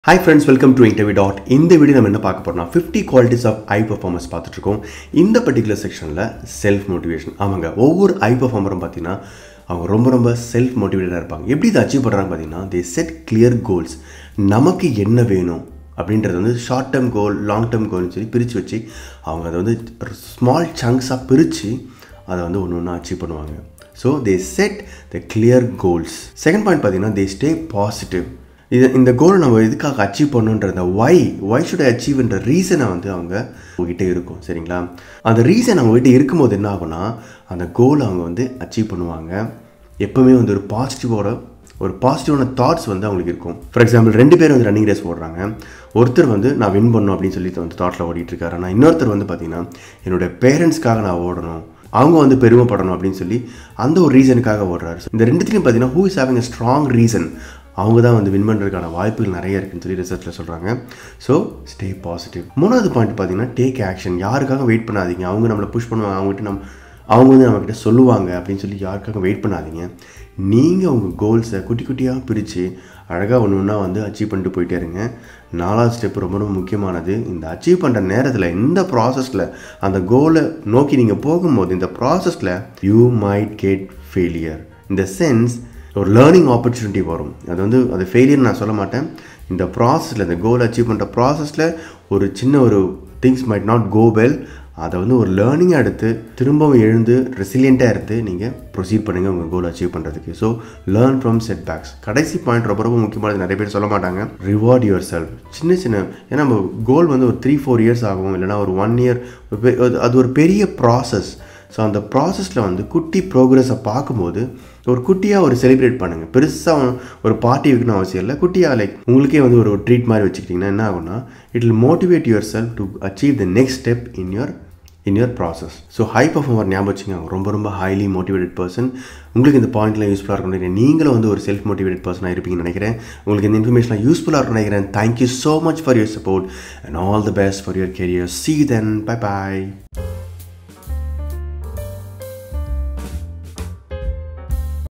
hi friends welcome to interview dot இந்த video நம்ம என்ன பார்க்க போறோம்னா fifty qualities of high performance பார்த்துட்ருக்கோம் இந்த பர்டிகுலர் செக்ஷனில் செல்ஃப் மோட்டிவேஷன் ஆமாங்க ஒவ்வொரு ஐ பர்ஃபார்மரும் பார்த்தீங்கன்னா அவங்க ரொம்ப ரொம்ப செல்ஃப் மோட்டிவேட்டடாக இருப்பாங்க எப்படி இதை அச்சீவ் பண்ணுறாங்க பார்த்தீங்கன்னா தே செட் கிளியர் கோல்ஸ் நமக்கு என்ன வேணும் அப்படின்றது வந்து short term goal long term கோல்னு சொல்லி பிரித்து வச்சு அவங்க அதை வந்து ஸ்மால் சங்க்ஸாக பிரித்து அதை வந்து ஒன்று ஒன்றா அச்சீவ் பண்ணுவாங்க so they set the clear goals second point பார்த்தீங்கன்னா தே ஸ்டே பாசிட்டிவ் இது இந்த கோலை நம்ம எதுக்காக அச்சீவ் பண்ணுன்ற வை ஒய் ஷுட் அச்சீவ்ன்ற ரீசனை வந்து அவங்க உங்ககிட்ட இருக்கும் சரிங்களா அந்த ரீசன் அவங்ககிட்ட இருக்கும்போது என்ன ஆகும்னா அந்த கோலை அவங்க வந்து அச்சீவ் பண்ணுவாங்க எப்போவுமே வந்து ஒரு பாசிட்டிவோட ஒரு பாசிட்டிவான தாட்ஸ் வந்து அவங்களுக்கு இருக்கும் ஃபார் எக்ஸாம்பிள் ரெண்டு பேர் வந்து ரன்னிங் ரேஸ் ஓடுறாங்க ஒருத்தர் வந்து நான் வின் பண்ணணும் அப்படின்னு சொல்லி வந்து தாட்டில் ஓடிட்டு இருக்காரு ஆனால் இன்னொருத்தர் வந்து பார்த்தீங்கன்னா என்னோட பேரண்ட்ஸ்க்காக நான் ஓடணும் அவங்க வந்து பெருமைப்படணும் அப்படின்னு சொல்லி அந்த ஒரு ரீசனுக்காக ஓடுறாரு இந்த ரெண்டுத்துலையும் பார்த்தீங்கன்னா who is having a strong reason அவங்க தான் வந்து வின் பண்ணுறதுக்கான வாய்ப்புகள் நிறைய இருக்குன்னு சொல்லி ரிசர்ச்சில் சொல்கிறாங்க ஸோ ஸ்டே பாசிட்டிவ் மூணாவது பாயிண்ட் பார்த்தீங்கன்னா டேக் ஆக்ஷன் யாருக்காக வெயிட் பண்ணாதீங்க அவங்க நம்மளை புஷ் பண்ணுவாங்க அவங்ககிட்ட நம்ம அவங்க வந்து நம்மக்கிட்ட சொல்லுவாங்க அப்படின்னு சொல்லி யாருக்காக வெயிட் பண்ணாதீங்க நீங்கள் உங்கள் கோல்ஸை குட்டி குட்டியாக பிரித்து அழகாக ஒன்று ஒன்றா வந்து அச்சீவ் பண்ணிட்டு போயிட்டே இருங்க நாலாவது ஸ்டெப் ரொம்ப ரொம்ப முக்கியமானது இந்த அச்சீவ் பண்ணுற நேரத்தில் இந்த ப்ராசஸில் அந்த கோலை நோக்கி நீங்கள் போகும்போது இந்த ப்ராசஸில் யூ மைட் கெட் ஃபெயிலியர் இந்த சென்ஸ் ஒரு லேர்னிங் ஆப்பர்ச்சுனிட்டி வரும் அது வந்து அது ஃபெயிலியர் நான் சொல்ல மாட்டேன் இந்த ப்ராசஸில் இந்த கோல் அச்சீவ் பண்ணுற ப்ராசஸில் ஒரு சின்ன ஒரு things might not go well அதை வந்து ஒரு லேர்னிங்காக எடுத்து திரும்பவும் எழுந்து ரெசிலியண்ட்டாக எடுத்து நீங்கள் ப்ரொசீட் பண்ணுங்கள் உங்கள் கோல் அச்சீவ் பண்ணுறதுக்கு so learn from setbacks கடைசி பாயிண்ட் ரொம்ப ரொம்ப முக்கியமானது நிறைய பேர் சொல்ல மாட்டாங்க ரிவார்ட் யுவர் செல்ஃப் சின்ன சின்ன ஏன்னா நம்ம கோல் வந்து ஒரு த்ரீ ஃபோர் இயர்ஸ் ஆகும் இல்லைனா ஒரு ஒன் இயர் அது ஒரு பெரிய ப்ராசஸ் ஸோ அந்த ப்ராசஸில் வந்து குட்டி ப்ரோக்ரஸை பார்க்கும்போது ஒரு குட்டியாக ஒரு செலிப்ரேட் பண்ணுங்கள் பெருசாக ஒரு பார்ட்டி வைக்கணும் அவசியம் இல்லை குட்டியாக லைக் உங்களுக்கே வந்து ஒரு ட்ரீட் மாதிரி வச்சுக்கிட்டிங்கன்னா என்ன ஆகும்னா it will motivate yourself to achieve the next step in your in your process so high performer ஞாபகம் வச்சுங்க ரொம்ப ரொம்ப ஹைலி மோட்டிவேட்டட் பர்சன் உங்களுக்கு இந்த பாயிண்ட்லாம் யூஸ்ஃபுல்லாக இருக்கும் நினைக்கிறேன் நீங்களும் வந்து ஒரு செல்ஃப் மோட்டிவேட்டட் பர்சனாக இருப்பீங்கன்னு நினைக்கிறேன் உங்களுக்கு இந்த இன்ஃபர்மேஷன் யூஸ்ஃபுல்லாக இருக்கும் நினைக்கிறேன் thank you so much for your support and all the best for your career see then bye bye